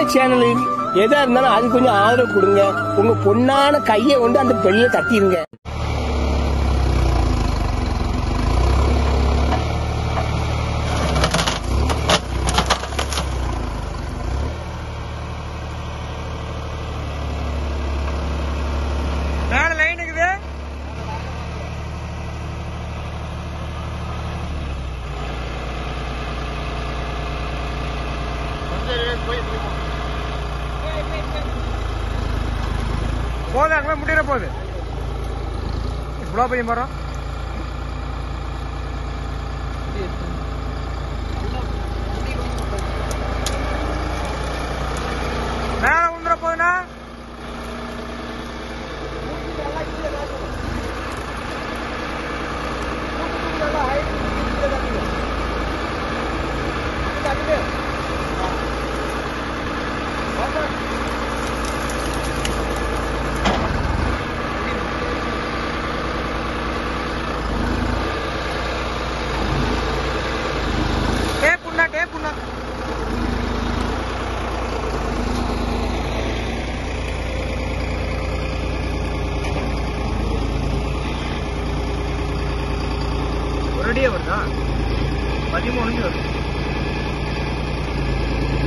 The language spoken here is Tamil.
சின்ன சேனல் எதா இருந்தாலும் அது கொஞ்சம் ஆதரவு கொடுங்க உங்க பொண்ணான கையை கொண்டு அந்த பெல்ல தட்டிடுங்க மேல லைன் இருக்குது போதும் அங்கே முடியிற போகுது இவ்வளோ பெரிய மரம் மேல உந்துற போகுதுண்ணா டேப்புண்ணா டேப்புண்ணா ஒரு அடியே வருதா பதிமூணுக்கு வருது